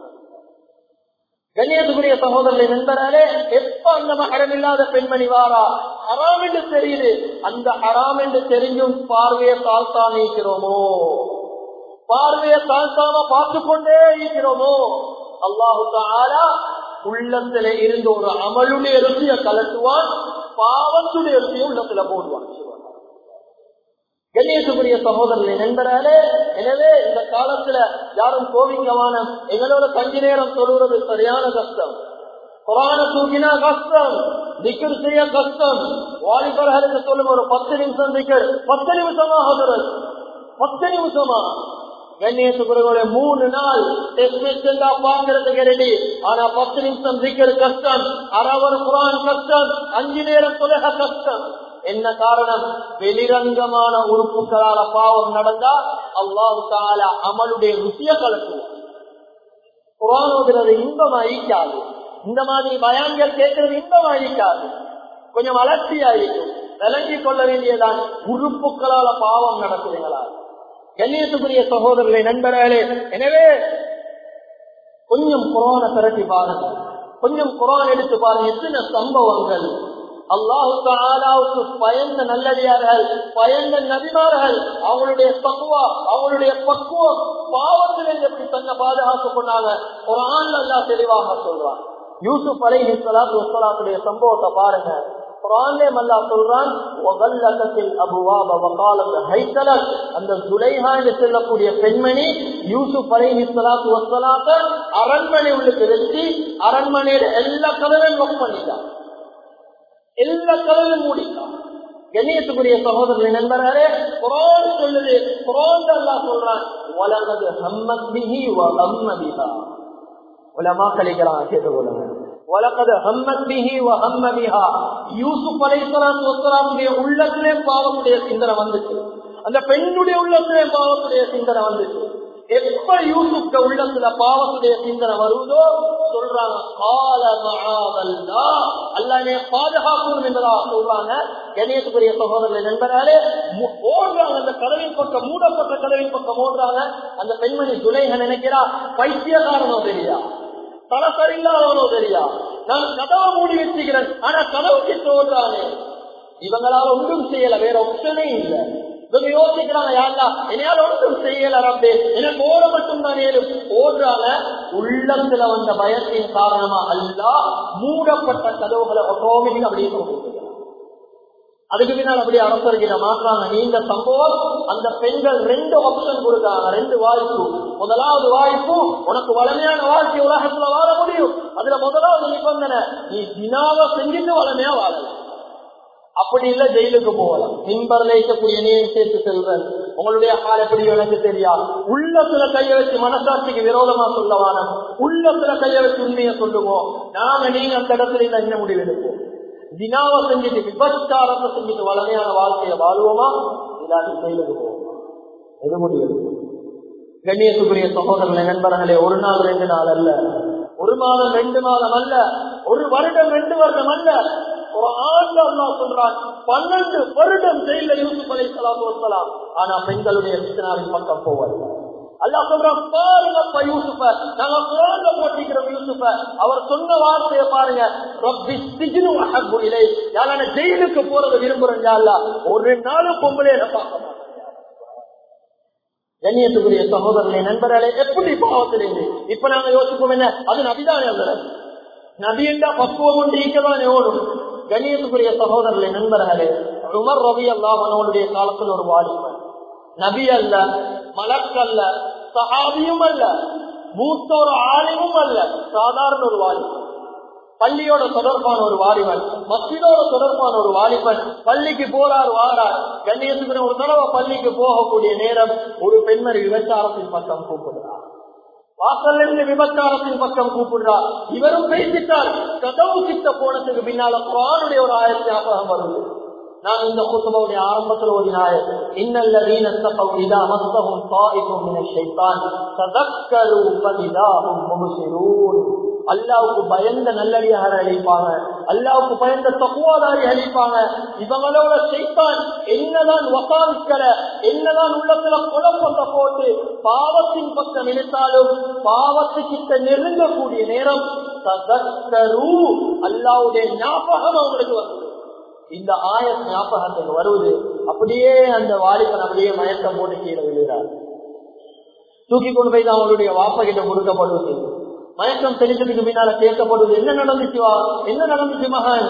கண்ணியத்துக்குரிய சகோதரர்களை நண்பராலே எப்ப அந்த மகரம் இல்லாத பெண்மணி வாரா ஹராம் என்று தெரியுது அந்த ஹராம் என்று தெரிஞ்சும் பார்வையை தாழ்த்தாம இருக்கிறோமோ பார்வையை தாழ்த்தாம பார்த்து கொண்டே இருக்கிறோமோ அல்லாஹு தாலா உள்ளத்துல இருந்து ஒரு அமலுடைய ருசிய கலட்டுவான் பாவத்துடைய ருசியை உள்ளத்துல போடுவான் கண்ணியத்துக்குரிய சகோதரர்களை நண்பராலே எனவே இந்த காலத்துல யாரும் கோவிக்கமான எங்களோட கஞ்சி நேரம் சொல்லுறது சரியான கஷ்டம் குரான தூக்கினா கஷ்டம் திக்கர் செய்ய கஷ்டம் வாலிபர்களுக்கு சொல்லும் ஒரு பத்து நிமிஷம் திக்கர் பத்து நிமிஷமா ஹசரத் பத்து நிமிஷமா கண்ணியத்துக்குரிய மூணு நாள் பாக்குறதுக்கு ரெடி ஆனா பத்து நிமிஷம் திக்கர் கஷ்டம் அறவர் குரான் கஷ்டம் அஞ்சு நேரம் தொலைக கஷ்டம் என்ன காரணம் வெளிரங்கமான உறுப்புகளால பாவம் நடந்தா அல்லாஹு தால அமலுடைய ருசிய கலக்குவோம் குரான் ஓதுறது இன்பம் அழிக்காது இந்த மாதிரி பயான்கள் கேட்கறது இன்பம் அழிக்காது கொஞ்சம் அலட்சியாயிருக்கும் விளங்கிக் கொள்ள வேண்டியதான் உறுப்புகளால பாவம் நடக்குதுங்களா கண்ணியத்துக்குரிய சகோதரர்களை நண்பர்களே எனவே கொஞ்சம் குரான திரட்டி பாருங்க கொஞ்சம் குரான் எடுத்து பாருங்க எத்தனை சம்பவங்கள் அல்லாஹுக்கு ஆலாவுக்கு பயந்த நல்லடியார்கள் பயந்த நபிமார்கள் அவங்களுடைய பக்குவா அவங்களுடைய பக்குவம் பாவத்தில் எப்படி தன்னை பாதுகாத்து கொண்டாங்க ஒரு ஆண் அல்லா தெளிவாக சொல்றான் யூசுப் அலை சலாத்து வசலாத்துடைய சம்பவத்தை பாருங்க குரானே மல்லா சொல்றான் அந்த சுலைஹா என்று சொல்லக்கூடிய பெண்மணி யூசுப் அலைஹி சலாத்து வசலாத்த அரண்மனை உள்ளுக்கு வச்சு அரண்மனையில எல்லா கதவையும் நோக் பண்ணிட்டான் எல்லா கதவையும் மூடிட்டான் கண்ணியத்துக்குரிய சகோதரர்களை நண்பர்களே குரான் சொல்லுது குரான் அல்லா சொல்றான் உலகது ஹம்மத் பிஹி வ ஹம்ம பிஹா உலமா கலிக்கலாம் கேட்டுக்கொள்ளுங்க வலக்கது ஹம்மத் பிஹி வ ஹம்ம பிஹா யூசுப் அலைஹிஸ்ஸலாத்து வஸ்ஸலாமுடைய உள்ளத்திலே பாவமுடைய சிந்தனை வந்துச்சு அந்த பெண்ணுடைய உள்ளத்திலே பாவத்துடைய சிந்தனை வந்துச்சு எப்ப யூசுப்ட உள்ளத்துல பாவத்துடைய சிந்தனை வருவதோ சொல்றாங்க கால மகாவல்லா அல்லாமே பாதுகாக்கணும் என்பதா சொல்றாங்க கணேசபுரிய சகோதரர்களை நண்பராலே ஓடுறாங்க அந்த கதவின் பக்கம் மூடப்பட்ட கதவின் பக்கம் ஓடுறாங்க அந்த பெண்மணி துளைக நினைக்கிறா பைத்தியகாரனோ தெரியா தலை சரியில்லாதவனோ தெரியா நான் கதவை மூடி வச்சுக்கிறேன் ஆனா கதவு கிட்ட ஓடுறாங்க இவங்களால ஒன்றும் செய்யல வேற ஆப்ஷனே இல்லை இவங்க யோசிக்கிறாங்க யாரா என்னால ஒன்றும் செய்யல ரப்பே எனக்கு ஓட மட்டும் தான் ஏழும் ஓடுறாங்க உள்ளத்துல வந்த பயத்தின் காரணமா அல்ல மூடப்பட்ட கதவுகளை ஆட்டோமேட்டிக் அப்படியே கொடுக்குறாங்க அதுக்கு பின்னால் அப்படியே அரசர்கிட்ட மாற்றாங்க நீங்க சம்பவம் அந்த பெண்கள் ரெண்டு ஆப்ஷன் கொடுத்தாங்க ரெண்டு வாய்ப்பு முதலாவது வாய்ப்பு உனக்கு வளமையான வாழ்க்கை உலகத்துல வாழ முடியும் அதுல முதலாவது நிபந்தனை நீ தினாவ செஞ்சுட்டு வளமையா வாழலாம் அப்படி இல்ல ஜெயிலுக்கு போகலாம் மின்பர்ல இருக்கக்கூடிய நீயும் சேர்த்து செல்வன் உங்களுடைய கால் எப்படி எனக்கு தெரியா உள்ளத்துல கைய வச்சு மனசாட்சிக்கு விரோதமா சொல்லவான உள்ளத்துல கைய வச்சு உண்மையை சொல்லுவோம் நாங்க நீங்க அந்த இடத்துல இல்ல என்ன முடிவெடுப்போம் தினாவை செஞ்சுட்டு விபச்சாரத்தை செஞ்சுட்டு வளமையான வாழ்க்கையை வாழ்வோமா இல்லாட்டி ஜெயிலுக்கு போவோமா எது முடிவெடுப்போம் கண்ணியத்துக்குரிய சகோதரர்களை நண்பர்களே ஒரு நாள் ரெண்டு நாள் அல்ல ஒரு மாதம் ரெண்டு மாதம் அல்ல ஒரு வருடம் ரெண்டு வருடம் அல்ல ஒரு ஆண்டு அல்லா சொல்றான் பன்னெண்டு வருடம் ஜெயில யூசுப் அலை சலாத்து வசலாம் ஆனா பெண்களுடைய சித்தனாவின் பக்கம் போவது அல்லா சொல்றான் பாருங்கப்பா யூசுப்ப நாங்க குரான்ல போட்டிக்கிறோம் யூசுப்ப அவர் சொன்ன வார்த்தையை பாருங்க ரப்பி சிஜினு அஹப்பு இலை யாரான ஜெயிலுக்கு போறது விரும்புறேன் அல்லா ஒரு நாளும் பொம்பளை பார்க்க மாட்டேன் கண்ணியத்துக்குரிய சகோதரர்களை நண்பர்களே எப்படி பாவத்திலிருந்து இப்ப நாங்க யோசிப்போம் என்ன அது நபிதானே அந்த நபியண்டா பக்குவம் கொண்டு ஈக்கதான் ஓடும் கண்ணியத்துக்குரிய சகோதரர்களை நண்பர்களே உமர் ரவி அல்லாஹனுடைய காலத்தில் ஒரு வாலிபன் நபி அல்ல மலக் அல்ல சஹாபியும் அல்ல மூத்த ஒரு ஆலிமும் அல்ல சாதாரண ஒரு வாலிபன் பள்ளியோட தொடர்பான ஒரு வாலிபன் மஸ்ஜிதோட தொடர்பான ஒரு வாலிபன் பள்ளிக்கு போறார் வாரார் கண்ணியத்துக்கு ஒரு தடவை பள்ளிக்கு போகக்கூடிய நேரம் ஒரு பெண்மணி விபச்சாரத்தின் பக்கம் கூப்பிடுறார் வாசல் இருந்து விபச்சாரத்தின் பக்கம் கூப்பிடுறார் இவரும் பேசிட்டார் கதவு கிட்ட போனதுக்கு பின்னால குரானுடைய ஒரு ஆயிரத்தி ஞாபகம் வருது நான் இந்த குத்துபவுடைய ஆரம்பத்தில் ஓடினாய் இன்னல்லதீன தகவு இதா மஸ்தஹும் தாயிஃபும் மின ஷைத்தான் ததக்கரு ஃபஇதாஹும் முப்சிரூன் அல்லாவுக்கு பயந்த நல்லடியாக அழிப்பாங்க அல்லாவுக்கு பயந்த தக்குவாதாரி அழிப்பாங்க இவங்களோட சைத்தான் என்னதான் வசாவிக்கல என்னதான் உள்ளத்துல குழப்பத்தை போட்டு பாவத்தின் பக்கம் இழுத்தாலும் பாவத்துக்கிட்ட நெருங்கக்கூடிய நேரம் ததக்கரு அல்லாவுடைய ஞாபகம் அவங்களுக்கு வந்தது இந்த ஆய ஞாபகத்துக்கு வருவது அப்படியே அந்த வாலிபன் அப்படியே மயக்கம் போட்டு கீழே விழுகிறார் தூக்கி கொண்டு போய் அவங்களுடைய வாப்ப கிட்ட கொடுக்கப்படுவது மயக்கம் தெளிந்ததுக்கு பின்னால கேட்கப்படுவது என்ன நடந்துச்சு வா என்ன நடந்துச்சு மகன்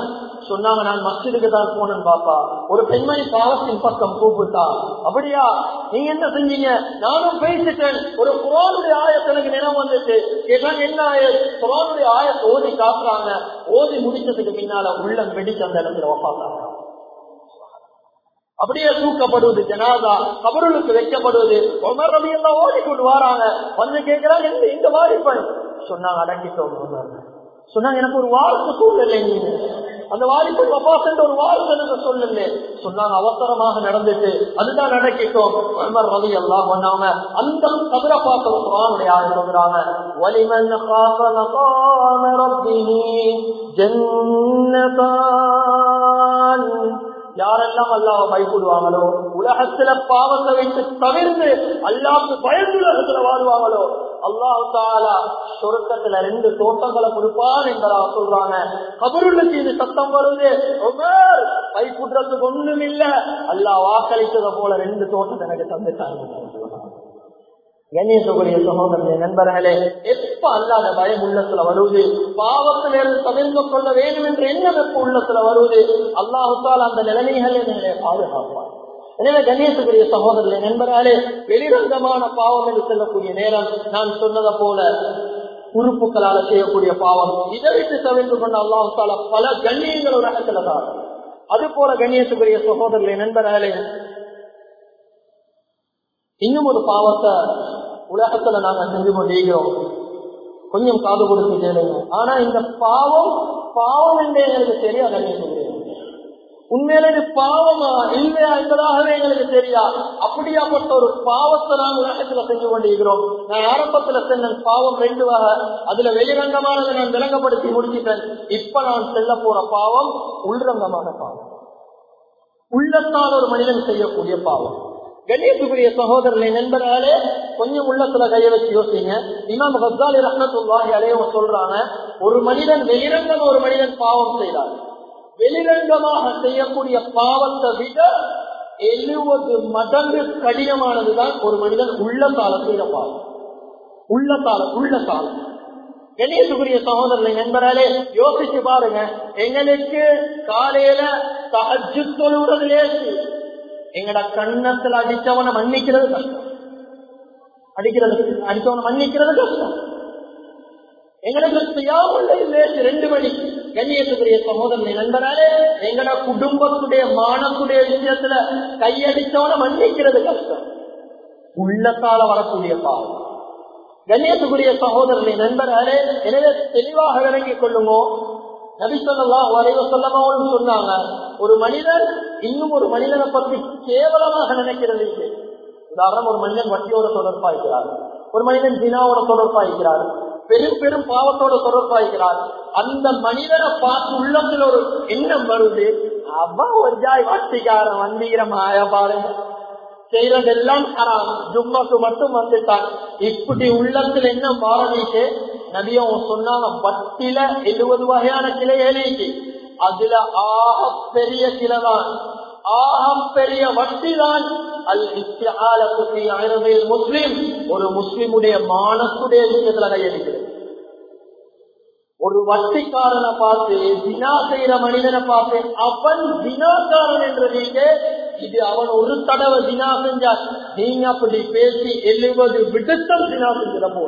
சொன்னாங்க நான் மஸ்ஜிதுக்கு தான் போனேன் பாப்பா ஒரு பெண்மணி பாவத்தின் பக்கம் கூப்பிட்டா அப்படியா நீங்க என்ன செஞ்சீங்க நானும் பேசிட்டேன் ஒரு குரானுடைய ஆயத்து எனக்கு நினைவு வந்துட்டு கேட்டாங்க என்ன ஆய குரானுடைய ஆயத்தை ஓதி காட்டுறாங்க ஓதி முடிச்சதுக்கு பின்னால உள்ளம் வெடிச்சு அந்த இடத்துல ஒப்பாத்தாங்க அப்படியே தூக்கப்படுவது ஜனாதா கபருளுக்கு வைக்கப்படுவது உமர் ரவி எல்லாம் ஓடிக்கொண்டு வராங்க வந்து கேட்கிறாங்க இந்த இந்த வாரிப்பன் சொன்னாங்க அடங்கிட்டோம் உமர். சொன்னாங்க எனக்கு ஒரு வாழ்க்கை சூழ்நிலை நீங்க அந்த வாரிப்பன் வபாசன் ஒரு வாழ்க்கை எனக்கு சொல்லல சொன்னாங்க அவசரமாக நடந்துட்டு அதுதான் நடக்கிட்டோம் உமர் ரவி எல்லாம் பண்ணாம அந்த கபரை பார்த்த குரானுடைய ஆள் சொல்றாங்க வலிமன் காச மகாம ரப்பிஹி ஜன்னதான் யாரெல்லாம் அல்லாஹ் பயப்படுவாங்களோ உலகத்துல பாவத்தை வைத்து தவிர்த்து அல்லாவுக்கு பயந்து உலகத்துல வாழ்வாங்களோ அல்லாஹு தாலா சொருக்கத்துல ரெண்டு தோட்டங்களை கொடுப்பான் என்பதா சொல்றாங்க கபருளுக்கு இது சத்தம் வருது உமர் பயப்படுறதுக்கு ஒண்ணும் இல்ல அல்லாஹ் வாக்களித்ததை போல ரெண்டு தோட்டத்தை எனக்கு தந்துட்டாங்க கணேசகுரிய சகோதரர்களே நண்பர்களே எப்ப அல்லாத பயம் உள்ளத்துல வருவது பாவத்திலிருந்து தவிர்த்து கொள்ள வேண்டும் என்ற எண்ணம் எப்ப உள்ளத்துல வருவது அல்லாஹுத்தால் அந்த நிலைமைகளை எங்களை பாதுகாப்பார் எனவே கணேசகுரிய சகோதரர்களே நண்பர்களே வெளிரங்கமான பாவம் என்று சொல்லக்கூடிய நேரம் நான் சொன்னதை போல உறுப்புகளால செய்யக்கூடிய பாவம் இதை விட்டு தவிர்த்து கொண்ட அல்லாஹால பல கண்ணியங்கள் ஒரு இடத்துல தான் அது போல கண்ணியத்துக்குரிய சகோதரர்களே நண்பர்களே இன்னும் ஒரு பாவத்தை உலகத்துல நாங்க செஞ்சு கொண்டிருக்கிறோம் கொஞ்சம் காது கொடுத்து கேளுங்க ஆனா இந்த பாவம் பாவம் என்று எங்களுக்கு தெரியாது உண்மையில இது பாவமா இல்லையா என்பதாகவே எங்களுக்கு தெரியா அப்படியாப்பட்ட ஒரு பாவத்தை நான் உலகத்துல செஞ்சு கொண்டிருக்கிறோம் நான் ஆரம்பத்துல சென்ன பாவம் ரெண்டு வகை அதுல வெளிரங்கமானதை நான் விளங்கப்படுத்தி முடிச்சிட்டேன் இப்ப நான் செல்ல போற பாவம் உள்ரங்கமான பாவம் உள்ளத்தால் ஒரு மனிதன் செய்யக்கூடிய பாவம் கணேசுக்குரிய சகோதரனை நண்பர்களே கொஞ்சம் உள்ளத்துல கைய வச்சு யோசிங்க இமாம் ஹசாலி ரஹமத்துல்லாஹி அலையவங்க சொல்றாங்க ஒரு மனிதன் வெளிரங்கம் ஒரு மனிதன் பாவம் செய்தார் வெளிரங்கமாக செய்யக்கூடிய பாவத்தை விட எழுபது மடங்கு கடினமானதுதான் ஒரு மனிதன் உள்ளத்தால செய்த பாவம் உள்ளத்தால உள்ளத்தால கணேசுக்குரிய சகோதரனை நண்பராலே யோசிச்சு பாருங்க எங்களுக்கு காலையில தகஜு தொழுவது லேசு எங்கட கண்ணத்துல அடிச்சவனை மன்னிக்கிறது கஷ்டம் அடிக்கிறது அடிச்சவனை மன்னிக்கிறது கஷ்டம் எங்களுக்கு சுயாவுள்ள லேசு ரெண்டு மணி கண்ணியத்துக்குரிய சகோதரனை நண்பராலே எங்கட குடும்பத்துடைய மானத்துடைய விஷயத்துல கையடிச்சவனை மன்னிக்கிறது கஷ்டம் உள்ளத்தால வரக்கூடிய பாவம் கண்ணியத்துக்குரிய சகோதரனை நண்பர்களே எனவே தெளிவாக விளங்கிக் கொள்ளுமோ நபி சொல்லலாம் வரைவ சொல்லமாவும் சொன்னாங்க ஒரு மனிதன் இன்னும் ஒரு மனிதனை பற்றி கேவலமாக நினைக்கிறது இல்லை உதாரணம் ஒரு மனிதன் வட்டியோட தொடர்பாய்க்கிறார் ஒரு மனிதன் தினாவோட தொடர்பாய்க்கிறார் பெரும் பெரும் பாவத்தோட தொடர்பாய்க்கிறார் அந்த மனிதனை பார்த்து உள்ளத்தில் ஒரு எண்ணம் வருது அவ ஒரு ஜாய் வட்டிக்காரன் வந்தீரமாய பாருங்க செய்யறதெல்லாம் ஹராம் ஜும்மாக்கு மட்டும் வந்துட்டான் இப்படி உள்ளத்துல என்ன மாறவிட்டு நபியும் சொன்னாங்க பத்தில எழுபது வகையான கிளை எழுதி அதுல ஆக பெரிய கிளைதான் ஆக பெரிய வட்டி தான் அல் முஸ்லிம் ஒரு முஸ்லிமுடைய மானத்துடைய விஷயத்துல கையெழுக்கிறது ஒரு வட்டிக்காரனை பார்த்து தினா செய்யற மனிதனை பார்த்து அவன் தினாக்காரன் என்றதீங்க இது அவன் ஒரு தடவை தினா செஞ்சார் நீங்க அப்படி பேசி எழுபது விடுத்தம் தினா செஞ்சத போல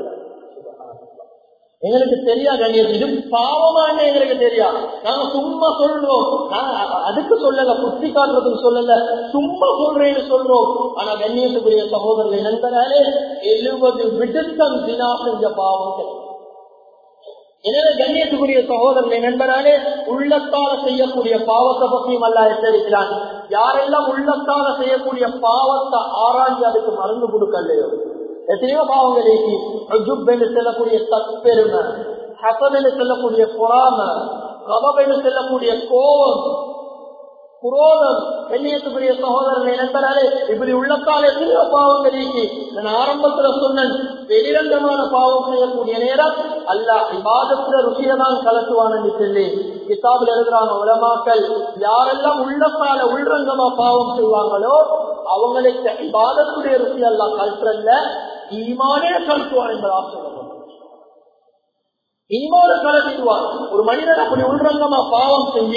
எங்களுக்கு தெரியா கண்ணியம் இது பாவமான எங்களுக்கு தெரியா நாங்க சும்மா சொல்றோம் அதுக்கு சொல்லல புத்தி காட்டுறதுக்கு சொல்லல சும்மா சொல்றேன்னு சொல்றோம் ஆனா கண்ணியத்துக்குரிய சகோதரர்கள் நண்பராலே எழுபது விடுத்தம் தினா செஞ்ச பாவம் எனவே கண்ணியத்துக்குரிய சகோதரனை நண்பராலே உள்ளத்தால செய்யக்கூடிய பாவத்தை பற்றியும் அல்ல எச்சரிக்கிறான் யாரெல்லாம் உள்ளத்தால செய்யக்கூடிய பாவத்தை ஆராய்ச்சி அதுக்கு மருந்து கொடுக்கலையோ எத்தனையோ பாவங்கள் என்று செல்லக்கூடிய தற்பெருமை ஹசன் என்று செல்லக்கூடிய பொறாம கபம் என்று செல்லக்கூடிய கோபம் குரோதம் கண்ணியத்துக்குரிய சகோதரன் நண்பராலே இப்படி உள்ளத்தால் எத்தனையோ பாவங்கள் நீக்கி நான் ஆரம்பத்துல சொன்னேன் வெளிரங்கமான பாவம் செய்யக்கூடிய நேரம் அல்ல விவாதத்துல ருசியதான் கலத்துவான் என்று சொல்லி கிதாபில் எழுதுறாங்க உலமாக்கள் யாரெல்லாம் உள்ளத்தால உள்ரங்கமா பாவம் செய்வாங்களோ அவங்களுக்கு விவாதத்துடைய ருசி எல்லாம் கல்றல்ல ஈமானே கலத்துவான் என்பதாக சொல்லணும் ஈமானு கலத்திடுவான் ஒரு மனிதன் அப்படி உள்ரங்கமா பாவம் செஞ்சு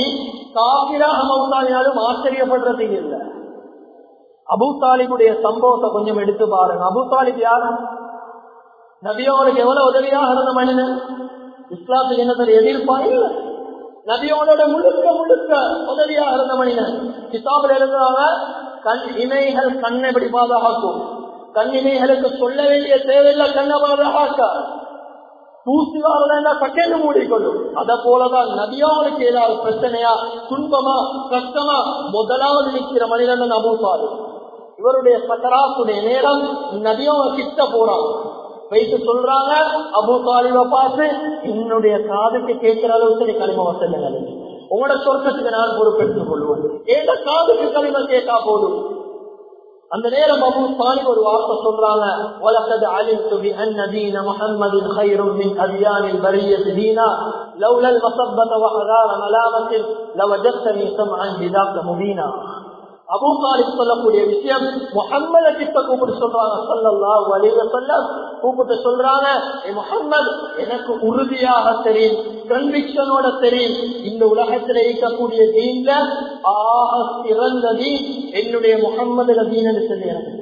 காபிராக மௌத்தாலினாலும் ஆச்சரியப்படுறதுக்கு இல்லை அபு தாலிபுடைய சம்பவத்தை கொஞ்சம் எடுத்து பாருங்க அபு தாலிப் யாரும் நபியோனுக்கு எவ்வளவு உதவியாக இருந்த மனிதன் இஸ்லாத்துக்கு என்னத்தில் எதிர்ப்பான் இல்ல நபியோனோட முழுக்க முழுக்க உதவியாக இருந்த மனிதன் கிதாபில் எழுதுறாங்க கண் இமைகள் கண்ணை எப்படி பாதுகாக்கும் கண் இமைகளுக்கு சொல்ல வேண்டிய தேவையில்லை கண்ணை பாதுகாக்க தூசி வரலன்னா பக்கெண்டு மூடிக்கொள்ளும் அத போலதான் நபியோனுக்கு ஏதாவது பிரச்சனையா துன்பமா கஷ்டமா முதலாவது நிற்கிற மனிதன் அபூசாரு இவருடைய சக்கராத்துடைய நேரம் நதியோட கிட்ட போறாங்க வைத்து சொல்றாங்க அபு தாலிப பார்த்து என்னுடைய காதுக்கு கேட்கிற அளவுக்கு நீ களிம வசல்ல உங்களோட சொர்க்கத்துக்கு நான் பொறுப்பெடுத்துக் கொள்வேன் ஏத காதுக்கு களிம கேட்டா போதும் அந்த நேரம் அபு தாலிப் ஒரு வார்த்தை சொல்றாங்க وَلَقَدْ عَلِمْتُ بِأَنَّ دِينَ مُحَمَّدٍ خَيْرٌ مِنْ أَدْيَانِ الْبَرِيَّةِ دِينًا لولا المصبة وحذار ملامة لوجدتني سمعا بذاك مبينا அபூ தாலிப் சொல்லக்கூடிய விஷயம் முகம்மத கிட்ட கூப்பிட்டு சொல்றாங்க சொல்லல்லா வலிவ சொல்ல கூப்பிட்டு சொல்றாங்க முகம்மது எனக்கு உறுதியாக தெரியும் கன்விக்ஷனோட தெரியும் இந்த உலகத்தில் இருக்கக்கூடிய தீன்ல ஆக சிறந்த தீன் என்னுடைய முகம்மது தீன் சொல்லி எனக்கு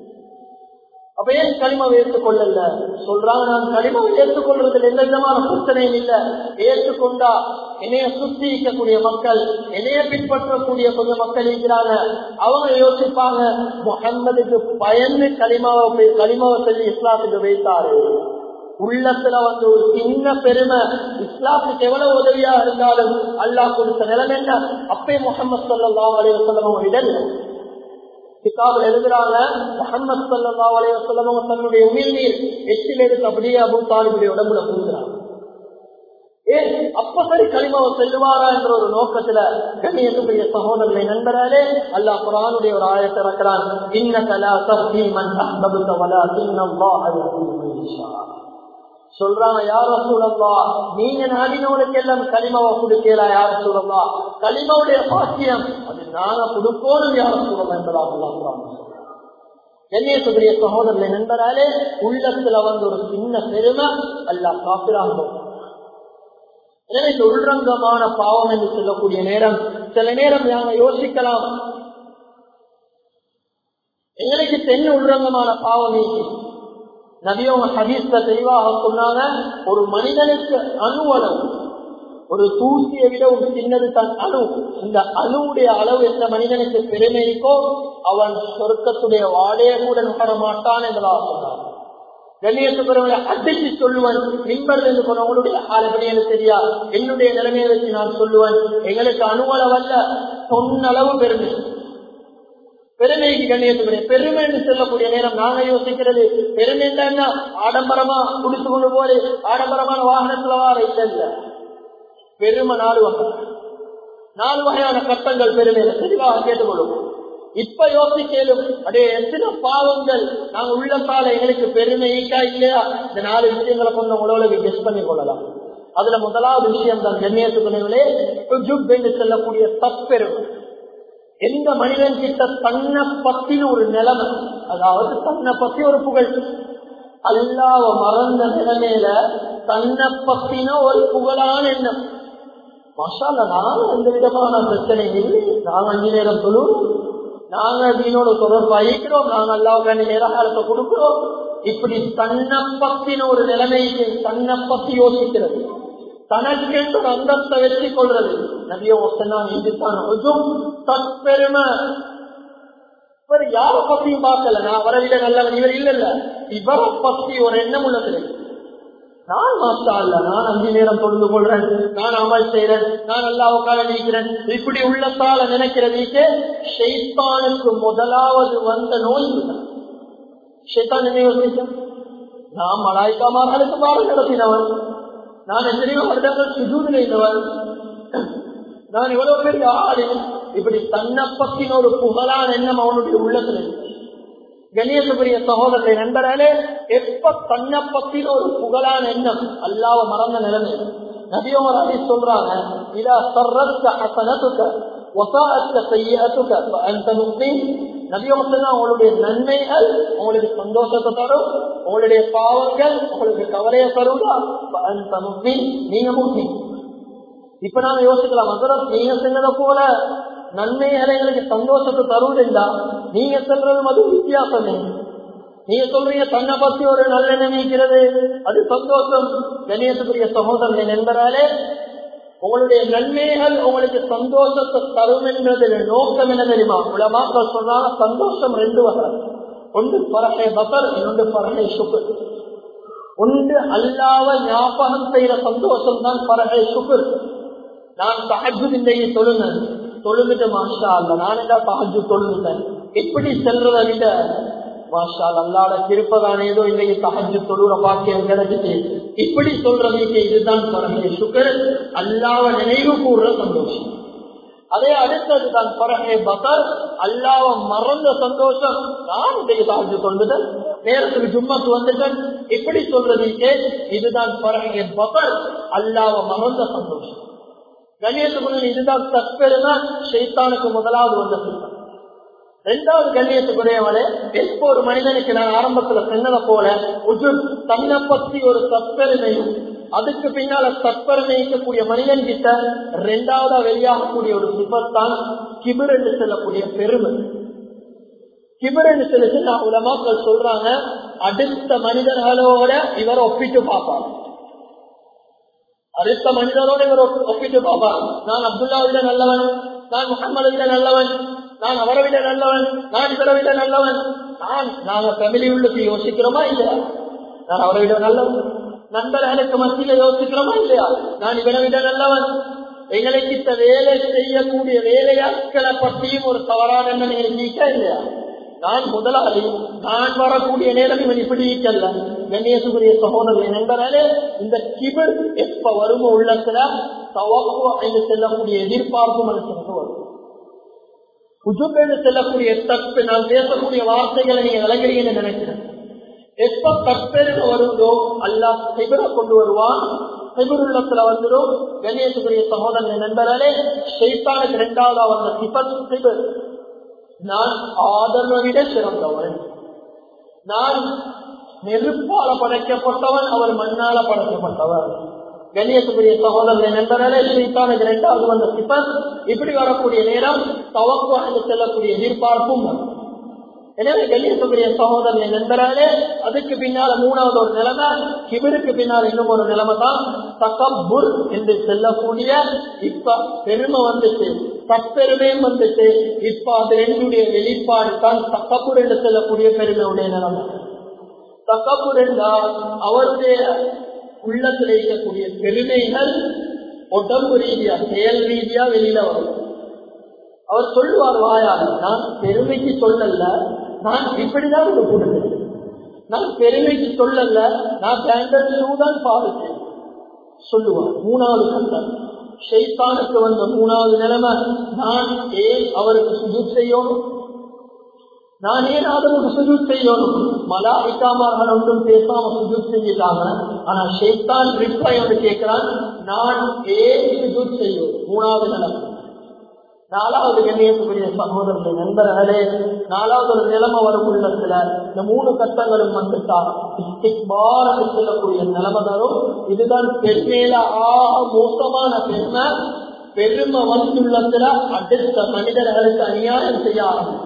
அப்ப ஏன் களிமாவை ஏற்றுக்கொள்ளல சொல்றாங்க நான் களிமாவை ஏற்றுக்கொள்றதுல எந்த விதமான பிரச்சனையும் இல்ல ஏற்றுக்கொண்டா என்னைய சுத்தி இருக்கக்கூடிய மக்கள் என்னைய பின்பற்றக்கூடிய கொஞ்சம் மக்கள் இருக்கிறாங்க அவங்க யோசிப்பாங்க முகம்மதுக்கு பயந்து களிமாவை களிமாவை சொல்லி இஸ்லாத்துக்கு வைத்தாரு உள்ளத்துல வந்து ஒரு சின்ன பெருமை இஸ்லாத்துக்கு எவ்வளவு உதவியா இருந்தாலும் அல்லாஹ் கொடுத்த நிலைமை என்ன அப்பே முகமது சொல்லலாம் அலைய சொல்லவும் இடல் கிதாபில் எழுதுறாங்க முகமது சல்லா அலைய சொல்லவங்க தன்னுடைய உமிழ்நீர் எச்சில் எடுத்து அப்படியே அபு தாலிபுடைய உடம்புல பூசுறாங்க ஏன் அப்ப சரி களிமாவை செல்லுவாரா என்ற ஒரு நோக்கத்துல கண்ணியத்துக்குரிய சகோதரர்களை நண்பராலே அல்லாஹ் குரானுடைய ஒரு ஆயத்தை இருக்கிறான் இன்ன கலா தப்தி மன் அஹ்பபுக வலா தின்னல்லாஹ் சொல்றாங்க யார சூழல்லா நீங்க நாடினவனுக்கு எல்லாம் களிமாவை கொடுக்கலா யார சூழல்லா களிமாவுடைய பாக்கியம் அது நாங்க கொடுக்கணும் யார சூழல் என்பதாக கண்ணியத்துக்குரிய சகோதரர்களை நண்பராலே உள்ளத்துல வந்து ஒரு சின்ன பெருமை அல்லா காப்பிராங்க எனவே இந்த உள்ரங்கமான பாவம் என்று சொல்லக்கூடிய நேரம் சில நேரம் நாங்க யோசிக்கலாம் எங்களுக்கு தென்ன உள்ரங்கமான பாவம் நபியவங்க ஹதீஸ்ல தெளிவாக சொன்னாங்க ஒரு மனிதனுக்கு அணு அளவு ஒரு தூசியை விட ஒரு சின்னது தன் அணு இந்த அணுவுடைய அளவு எந்த மனிதனுக்கு பெருமை இருக்கோ அவன் சொர்க்கத்துடைய வாழைய கூட நுகர மாட்டான் என்பதாக சொன்னான் கண்ணியத்துக்குறவங்களை அடித்து சொல்லுவன் மின்பர் என்று போனவங்களுடைய ஆளுபடி எனக்கு தெரியா என்னுடைய நிலைமையை வச்சு நான் சொல்லுவேன் எங்களுக்கு அணுவளவல்ல சொன்னளவு பெருமை பெருமைக்கு கண்ணியத்துக்குரிய பெருமை என்று சொல்லக்கூடிய நேரம் நாங்க யோசிக்கிறது பெருமை என்ன ஆடம்பரமா குடித்து கொண்டு போது ஆடம்பரமான வாகனத்துல வார இல்ல இல்ல பெருமை நாலு வகை நாலு வகையான கட்டங்கள் பெருமையில தெளிவாக கேட்டுக்கொள்ளும் இப்ப யோசிக்கலும் அடே எத்தனை பாவங்கள் நாங்க உள்ளத்தால எங்களுக்கு பெருமை ஈக்கா இல்லையா இந்த நாலு விஷயங்களை கொண்டு உங்களோட கெஸ் பண்ணி கொள்ளலாம் அதுல முதலாவது விஷயம் தான் கண்ணியத்துக்குள்ளே என்று சொல்லக்கூடிய தப்பெருமை எந்த மனிதன் கிட்ட தன்னை பத்தின ஒரு நிலைமை அதாவது தன்னை பத்தி ஒரு புகழ் அல்லாவ மறந்த நிலைமையில தன்னை பத்தின ஒரு புகழான எண்ணம் மசாலா நாங்க எந்த விதமான பிரச்சனை இல்லை நாங்க அஞ்சு நேரம் சொல்லுவோம் நாங்க தீனோட தொடர்பாயிருக்கிறோம் நாங்க அல்லாவுக்கு அஞ்சு நேர காலத்தை கொடுக்கிறோம் இப்படி தன்னை பத்தின ஒரு நிலைமைக்கு தன்னை பத்தி யோசிக்கிறது தனக்கென்று ஒரு அந்தத்தை வெற்றி கொள்றது நபிய ஒசனான் இதுதான் தற்பெருமை இவர் யார பத்தியும் பார்க்கல நான் வரவிட நல்லவன் இவர் இல்ல இல்ல இவரை பத்தி ஒரு எண்ணம் உள்ளது நான் மாஸ்டா இல்ல நான் அஞ்சு நேரம் தொழுது கொள்றேன் நான் அமல் செய்யறேன் நான் அல்லாவுக்காக நீக்கிறேன் இப்படி உள்ளத்தால நினைக்கிறதுக்கு ஷெய்தானுக்கு முதலாவது வந்த நோய் ஷெய்தான் என்ன யோசிச்சேன் நான் மலாய்க்காமார்களுக்கு பாடம் நடத்தினவன் நான் எத்தனையோ வருடங்கள் சுஜூதில் இருந்தவன் நான் எவ்வளவு பெரிய ஆளு இப்படி தன்னை பத்தின ஒரு புகழான எண்ணம் அவனுடைய உள்ளத்துல கணியத்துக்குரிய சகோதரரை நண்பராலே எப்ப தன்னை பத்தின ஒரு புகழான எண்ணம் அல்லாவ மறந்த நிலைமை நபியோர் அதை சொல்றாங்க இதா சர்ரத்த ஹசனத்துக்க வசாஅத்த செய்யத்துக்க அந்த முஸ்லீம் நபியோசனா உங்களுடைய நன்மைகள் உங்களுக்கு சந்தோஷத்தை தரும் உங்களுடைய பாவங்கள் உங்களுக்கு கவலையை தருவா அந்த முஸ்லீம் நீங்க முஸ்லீம் இப்ப நாம யோசிக்கலாம் அதற்கு நீங்க சொன்னதை போல நன்மைகளை எங்களுக்கு சந்தோஷத்தை தருவதில்லா நீங்க சொல்றதும் அது வித்தியாசமே நீங்க சொல்றீங்க தன்னை பத்தி ஒரு நல்ல நினைக்கிறது அது சந்தோஷம் கணியத்துக்குரிய சகோதரன் என்பதாலே உங்களுடைய நன்மைகள் உங்களுக்கு சந்தோஷத்தை தரும் என்றது நோக்கம் என்ன தெரியுமா உலமாக்கள் சொல்றாங்க சந்தோஷம் ரெண்டு வகை ஒன்று பரகை பசர் இன்னொன்று பரகை சுக்குர் ஒன்று அல்லாவ ஞாபகம் செய்யற சந்தோஷம் தான் பரகை சுக்குர் நான் தகஜு இன்றைக்கு தொழுங்க தொழுகிட்டு மாஷா அல்ல நான் என்ன தகஜு தொழுகிட்டேன் எப்படி செல்றதை விட மாஷா அல்லாட திருப்பதான ஏதோ இன்னைக்கு தகஜு தொழுற பாக்கியம் கிடைச்சிட்டு இப்படி சொல்றதுக்கு இதுதான் பரகை சுக்கர் அல்லாவ நினைவு கூறுற சந்தோஷம் அதே அடுத்தது தான் பரகை பசர் அல்லாவ மறந்த சந்தோஷம் நான் இன்றைக்கு தகஜு தொழுதுட்டேன் நேரத்துக்கு ஜும்மாக்கு வந்துட்டேன் இப்படி சொல்றதுக்கே இதுதான் பரகை பசர் அல்லாவ மறந்த சந்தோஷம் கண்ணியத்துக்குள்ள இதுதான் தற்பெருமை ஷெய்தானுக்கு முதலாவது வந்த சித்தம் ரெண்டாவது கண்ணியத்துக்குரியவனே எப்போ ஒரு மனிதனுக்கு நான் ஆரம்பத்துல சொன்னதை போல உஜு தன்னை பத்தி ஒரு தற்பெருமையும் அதுக்கு பின்னால தற்பெருமைக்கக்கூடிய மனிதன் கிட்ட ரெண்டாவதா வெளியாகக்கூடிய ஒரு சிபத்தான் கிபிர் என்று சொல்லக்கூடிய பெருமை கிபிர் என்று சொல்லி நான் உலமாக்கள் சொல்றாங்க அடுத்த மனிதர்களோட இவர் ஒப்பிட்டு பார்ப்பாங்க அடுத்த மனிதரோட இவர் ஒப்பிட்டு பார்ப்பார் நான் அப்துல்லா விட நல்லவன் நான் முகமது விட நல்லவன் நான் அவரை விட நல்லவன் நான் இவரை விட நல்லவன் நான் நாங்க ஃபேமிலி உள்ளுக்கு யோசிக்கிறோமா இல்லையா நான் அவரை விட நல்லவன் நண்பர்களுக்கு மத்தியில யோசிக்கிறோமா இல்லையா நான் இவரை விட நல்லவன் எங்களை கிட்ட வேலை செய்யக்கூடிய வேலையாட்களை பற்றியும் ஒரு தவறான எண்ணம் நீக்க இல்லையா நான் முதலாளி நான் வரக்கூடிய நேரம் இவன் இப்படி இருக்கல்ல கண்ணியத்துக்குரிய சகோதரர் என்பதாலே இந்த கிபிர் எப்ப வருமோ உள்ளத்துல தவக்கு என்று செல்லக்கூடிய எதிர்பார்ப்பு மனுஷனுக்கு வரும் உஜுபேடு செல்லக்கூடிய தப்பு நான் பேசக்கூடிய வார்த்தைகளை நீங்க விளங்குறீங்கன்னு நினைக்கிறேன் எப்ப தப்பெருமை வருதோ அல்லா சிபிரை கொண்டு வருவான் சிபிர் உள்ளத்துல வந்துடும் கணேசுக்குரிய சகோதரன் நண்பராலே ஷெய்தானுக்கு இரண்டாவதா வந்த சிபத் சிபிர் நான் ஆதரவை விட சிறந்தவன் நான் நெருப்பால படைக்கப்பட்டவன் அவர் மண்ணால படைக்கப்பட்டவர் கண்ணியத்துக்குரிய சகோதரன் நண்பர்களே ஸ்ரீகானுக்கு இரண்டாவது வந்த சிப்பர் இப்படி வரக்கூடிய நேரம் தவக்கு என்று செல்லக்கூடிய எதிர்பார்ப்பும் வரும் எனவே கண்ணியத்துக்குரிய சகோதரன் நண்பர்களே அதுக்கு பின்னால மூணாவது ஒரு நிலைமை கிபிருக்கு பின்னால் இன்னும் ஒரு நிலைமை தான் தக்கபுர் என்று செல்லக்கூடிய இப்ப பெருமை வந்துச்சு தப்பெருமையும் வந்துச்சு இப்ப அது ரெண்டுடைய வெளிப்பாடு தான் தக்கபுர் என்று செல்லக்கூடிய பெருமையுடைய நிலைமை தக்கபுர் என்றால் அவருடைய உள்ளத்தில் இருக்கக்கூடிய பெருமைகள் உடம்பு ரீதியா செயல் ரீதியா வெளியில வரும் அவர் சொல்லுவார் வாயால் நான் பெருமைக்கு சொல்லல நான் இப்படிதான் ஒரு கொடுத்தேன் நான் பெருமைக்கு சொல்லல நான் பிராண்டட் ஷூ தான் பாவிச்சேன் சொல்லுவார் மூணாவது கட்டம் ஷெய்தானுக்கு வந்த மூணாவது நிலைமை நான் ஏன் அவருக்கு சுஜூத் செய்யணும் நான் ஏன் அவருக்கு சுஜூத் செய்யணும் மலாய்க்காமார்கள் ஒன்றும் பேசாம சுஜூத் செஞ்சிட்டாங்க ஆனா ஷேத்தான் ரிப்ளை வந்து கேட்கிறான் நான் ஏன் சுஜூத் செய்யும் மூணாவது நிலைமை நாலாவது கண்ணியத்துக்குரிய சகோதரர்கள் நண்பர்களே நாலாவது ஒரு நிலைமை வரும் உள்ளத்துல இந்த மூணு கட்டங்களும் வந்துட்டா இஸ்திக்பார் சொல்லக்கூடிய நிலைமை தரும் இதுதான் பெருமையில ஆக மோசமான பெருமை பெருமை வந்துள்ளத்துல அடுத்த மனிதர்களுக்கு அநியாயம் செய்ய ஆரம்பிக்கும்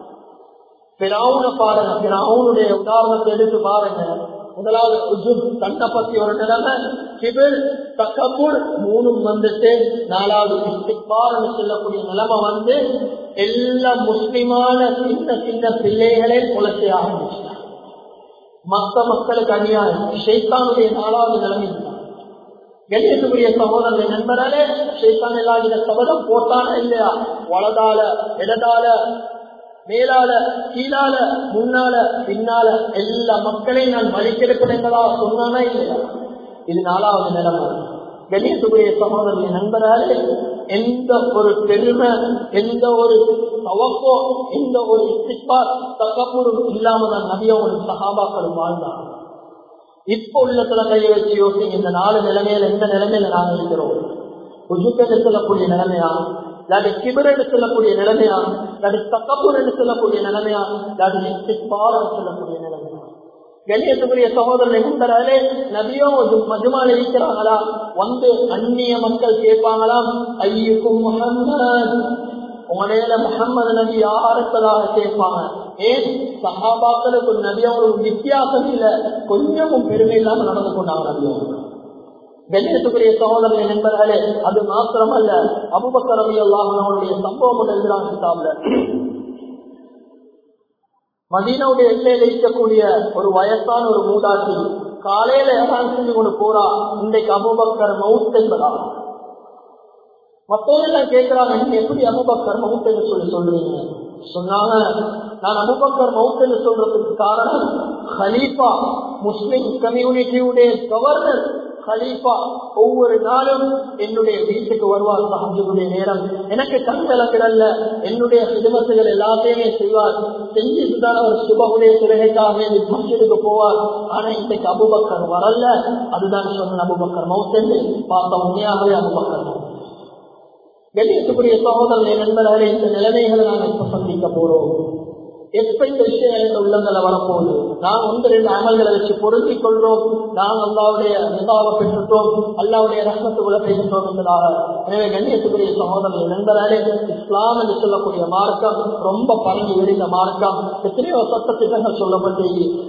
பிராவுன பாருங்க பிராவுனுடைய உதாரணத்தை எடுத்து பாருங்க முதலாவது உஜுப் தன்னை பத்தி ஒரு நிலைமை கிபிர் தக்கபுர் மூணும் வந்துட்டு நாலாவது இஸ்திக்பார்னு சொல்லக்கூடிய நிலைமை வந்து எல்லா முஸ்லிமான சின்ன சின்ன பிள்ளைகளே குலத்தை ஆரம்பிச்சாங்க மத்த மக்களுக்கு அநியாயம் ஷேத்தானுடைய நாலாவது நிலைமை கண்ணியத்துக்குரிய சகோதரர்கள் நண்பராலே ஷேத்தான் எல்லா சபதம் போட்டானா இல்லையா வலதால இடதால மேலால கீழால முன்னால பின்னால எல்லா மக்களையும் நான் வழிக்கெடுப்பேன் என்பதா சொன்னானா இல்லையா இது நாலாவது நிலைமை கணேசபுரிய சகோதரர்கள் நண்பராலே எந்த ஒரு பெருமை எந்த ஒரு தவக்கோ எந்த ஒரு இஸ்திப்பா தகப்பூரும் இல்லாம தான் நபிய ஒரு சகாபாக்களும் வாழ்ந்தாங்க இப்ப உள்ளத்துல கையை வச்சு யோசிங்க இந்த நாலு நிலைமையில எந்த நிலைமையில நாங்க இருக்கிறோம் உஜுக்கென்று சொல்லக்கூடிய நிலைமையா இல்லாட்டி கிபர் என்று சொல்லக்கூடிய நிலைமையா இல்லாட்டி தக்கப்பூர் என்று சொல்லக்கூடிய நிலைமையா இல்லாட்டி இஸ்திக்பார் என்று சொல்லக்கூடிய நிலைமையா கணியத்துக்குரிய சகோதரனை முந்தராலே நபியோ மஜுமால இருக்கிறாங்களா வந்து அந்நிய மக்கள் கேட்பாங்களாம் ஐயுக்கும் முகம்மது உங்களேல முகம்மது நபி யாருப்பதாக கேட்பாங்க ஏன் சகாபாக்களுக்கு நபியோட வித்தியாசம் இல்ல கொஞ்சமும் பெருமை இல்லாம நடந்து கொண்டாங்க நபியோ கண்ணியத்துக்குரிய சகோதரர்கள் நண்பர்களே அது மாத்திரமல்ல அபுபக்கர் அலி அல்லாஹனுடைய சம்பவம் எழுதுறாங்க கிதாப்ல மதீனாவுடைய எல்லையில இருக்கக்கூடிய ஒரு வயசான ஒரு மூதாட்டி காலையில எல்லாம் செஞ்சு கொண்டு போறா இன்றைக்கு அபுபக்கர் மவுத் என்பதா மத்தவங்க கேட்கிறாங்க நீங்க எப்படி அபுபக்கர் மவுத் என்று சொல்லி சொல்றீங்க சொன்னாங்க நான் அபுபக்கர் மவுத் என்று சொல்றதுக்கு காரணம் ஹலீஃபா முஸ்லிம் கம்யூனிட்டியுடைய கவர்னர் ஹலீஃபா ஒவ்வொரு நாளும் என்னுடைய வீட்டுக்கு வருவார் சஹஜுடைய நேரம் எனக்கு கண்கலக்கிடல்ல என்னுடைய சிதமத்துகள் எல்லாத்தையுமே செய்வார் செஞ்சுட்டு தான் அவர் சுபகுடைய சிறகைக்காக வேண்டி மஸ்ஜிதுக்கு போவார் ஆனா இன்றைக்கு அபுபக்கர் வரல அதுதான் சொன்ன அபுபக்கர் மவுத்தென்று பார்த்த உண்மையாகவே அபுபக்கர் மவுத் கண்ணியத்துக்குரிய சகோதரனை நண்பர்களே இந்த நிலைமைகளை நாம் எப்ப சந்திக்க போறோம் எப்ப இந்த விஷயம் எங்க உள்ளங்களை வரப்போகுது நாம் ஒன்று ரெண்டு அமல்களை வச்சு பொருந்திக் கொள்றோம் நாம் அல்லாவுடைய நிதாவை பெற்றுட்டோம் அல்லாவுடைய ரசத்துக்குள்ள பேசுகிறோம் என்பதாக எனவே கண்ணியத்துக்குரிய சகோதரர்கள் நண்பர்களே இஸ்லாம் என்று சொல்லக்கூடிய மார்க்கம் ரொம்ப பறந்து விரிந்த மார்க்கம் எத்தனையோ சட்ட திட்டங்கள் சொல்லப்பட்டு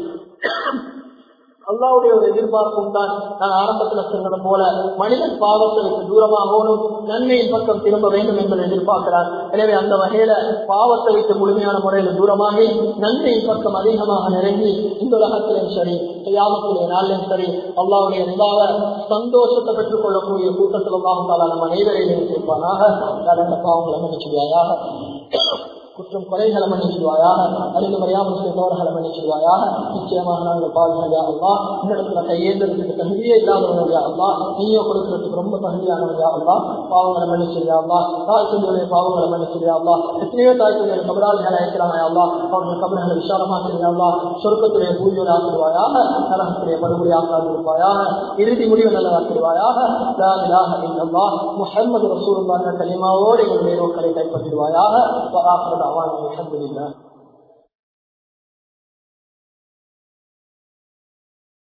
அல்லாவுடைய ஒரு எதிர்பார்ப்பும் தான் நான் ஆரம்பத்துல சொன்னது போல மனிதன் பாவத்திற்கு தூரமாகணும் நன்மையின் பக்கம் திரும்ப வேண்டும் என்பதை எதிர்பார்க்கிறார் எனவே அந்த வகையில பாவத்தை விட்டு முழுமையான முறையில் தூரமாகி நன்மையின் பக்கம் அதிகமாக நெருங்கி இந்த உலகத்திலும் சரி யாமத்திலே நாளிலும் சரி அல்லாவுடைய நிலாக சந்தோஷத்தை பெற்றுக் கொள்ளக்கூடிய கூட்டத்தில் அல்லாஹால நம் அனைவரையும் சேர்ப்பானாக அந்த பாவங்களை மன்னிச்சுவாயாக குற்றம் குறைகளை மன்னிச்சிடுவாயாக அறிந்து மறையாமல் செய்தவர்களை மன்னிச்சிடுவாயாக நிச்சயமாக நாங்கள் பாதுகாயா அல்லா இன்னிடத்துல கையேந்திரத்துக்கு தகுதியே இல்லாதவனுடைய அல்லா நீயோ கொடுக்கிறதுக்கு ரொம்ப தகுதியானவயா அல்லா பாவங்களை மன்னிச்சிருயா அல்லா தாய் தந்தையுடைய பாவங்களை மன்னிச்சிருயா அல்லா எத்தனையோ தாய் தந்தைய கபராளிகளை அழைக்கிறாங்க அல்லா அவர்கள் கபர்களை விசாலமாக்கிறியா அல்லா சொருக்கத்துடைய பூஜை ஆக்கிடுவாயாக நரகத்துடைய மறுபடி ஆக்காதிருப்பாயாக இறுதி முடிவு நல்லதாக்கிடுவாயாக முகமது ரசூல் கலிமாவோடு எங்களுடைய நோக்களை கைப்பற்றிடுவாயாக دعوانا الحمد لله